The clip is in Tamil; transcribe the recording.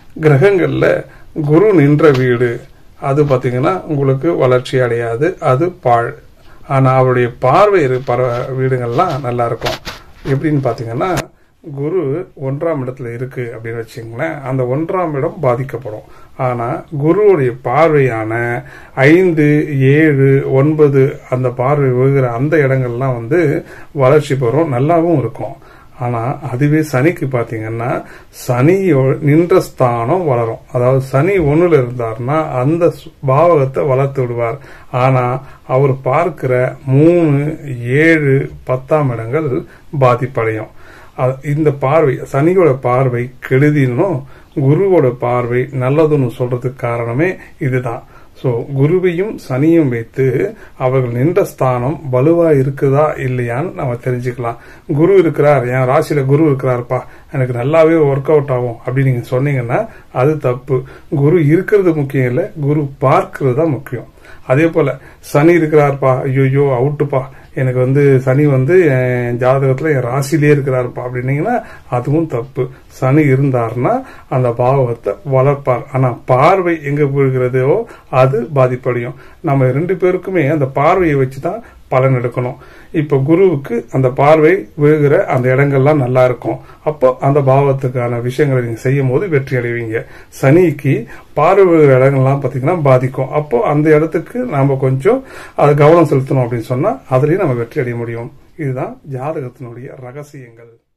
கிரகங்கள்ல குரு நின்ற வீடு அது பாத்தீங்கன்னா உங்களுக்கு வளர்ச்சி அடையாது அது பாழ் ஆனா அவருடைய பார்வை இரு- பர வீடுகள்லாம் நல்லா இருக்கும் எப்படின்னு பாத்தீங்கன்னா குரு ஒன்றாம் இடத்துல இருக்கு அப்படின்னு வச்சுங்களேன் அந்த ஒன்றாம் இடம் பாதிக்கப்படும் ஆனா குருவுடைய பார்வையான ஐந்து ஏழு ஒன்பது அந்த பார்வை விழுகிற அந்த இடங்கள்லாம் வந்து வளர்ச்சி பெறும் நல்லாவும் இருக்கும் ஆனா அதுவே சனிக்கு பாத்தீங்கன்னா சனி நின்ற ஸ்தானம் வளரும் அதாவது சனி ஒண்ணுல இருந்தாருன்னா அந்த சு- பாவகத்தை வளர்த்து விடுவார் ஆனா அவர் பார்க்கிற மூணு ஏழு பத்தாம் இடங்கள் பாதிப்படையும் அ- இந்த பார்வை சனியோட பார்வை கெடுதினும் குருவோட பார்வை நல்லதுன்னு சொல்றதுக்கு காரணமே இதுதான் சோ குருவையும் சனியும் வைத்து அவர்கள் நின்ற ஸ்தானம் வலுவா இருக்குதா இல்லையான்னு நம்ம தெரிஞ்சுக்கலாம் குரு இருக்கிறார் என் ராசியில குரு இருக்கிறாருப்பா எனக்கு நல்லாவே ஒர்க் அவுட் ஆகும் அப்படின்னு நீங்க சொன்னீங்கன்னா அது தப்பு குரு இருக்கிறது முக்கியம் இல்லை குரு பார்க்கிறது தான் முக்கியம் அதே போல சனி இருக்கிறார்ப்பா ஐயோ அவுட்டுப்பா எனக்கு வந்து சனி வந்து என் ஜாதகத்துல என் ராசியிலே இருக்கிறாருப்பா அப்படின்னீங்கன்னா அதுவும் தப்பு சனி இருந்தாருன்னா அந்த பாவகத்தை வளர்ப்பார் ஆனா பார்வை எங்க விழுகிறதோ அது பாதிப்படையும் நம்ம ரெண்டு பேருக்குமே அந்த பார்வையை வச்சுதான் பலன் எடுக்கணும் இப்ப குருவுக்கு அந்த பார்வை விழுகிற அந்த இடங்கள்லாம் நல்லா இருக்கும் அப்போ அந்த பாவத்துக்கான விஷயங்களை நீங்க செய்யும் போது வெற்றி அடைவீங்க சனிக்கு பார்வை விழுகிற இடங்கள்லாம் பாத்தீங்கன்னா பாதிக்கும் அப்போ அந்த இடத்துக்கு நாம கொஞ்சம் அது கவனம் செலுத்தணும் அப்படின்னு சொன்னா அதுலயும் நம்ம வெற்றி அடைய முடியும் இதுதான் ஜாதகத்தினுடைய ரகசியங்கள்